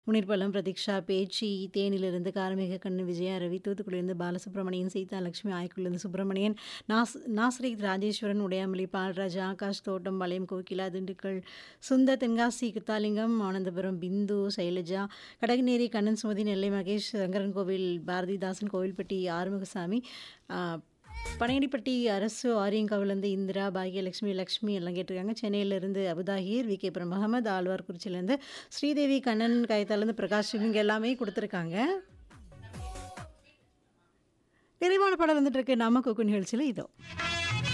முனிர்பலம், பிரதீக்ஷா, பேச்சி, தேனியிலிருந்து கார்மேக கண்ணு, விஜயா ரவி, தூத்துக்குடியிலிருந்து பாலசுப்ரமணியன், சீதா லட்சுமி, ஆய்க்குடியிலிருந்து சுப்பிரமணியன், நாஸ் நாசரேத் ராஜேஸ்வரன், உடையாமொழி, பால்ராஜ், ஆகாஷ், தோட்டம்பாளையம், கோகிலா, திண்டுக்கல், சுந்தர், தென்காசி, குத்தாலிங்கம், ஆனந்தபுரம், பிந்து, சைலஜா, கடகநேரி, கண்ணன் சுமதி, நெல்லை மகேஷ், சங்கரன் கோவில், பாரதிதாசன், கோவில்பட்டி, ஆறுமுகசாமி, ஆ, பனையடிப்பட்டி அரசு ஆரியங்காவிலேருந்து இந்திரா பாகியலட்சுமி லக்ஷ்மி எல்லாம் கேட்டிருக்காங்க சென்னையிலேருந்து அபுதாஹீர் வி கேபுரம் முகமது ஆழ்வார்குறிச்சியிலேருந்து ஸ்ரீதேவி கண்ணன் கயத்தாலேருந்து பிரகாஷ் இவங்க எல்லாமே கொடுத்துருக்காங்க நிறைவான பாடல் வந்துட்டு இருக்கு நம்ம கொக்கு நிகழ்ச்சியில் இதோ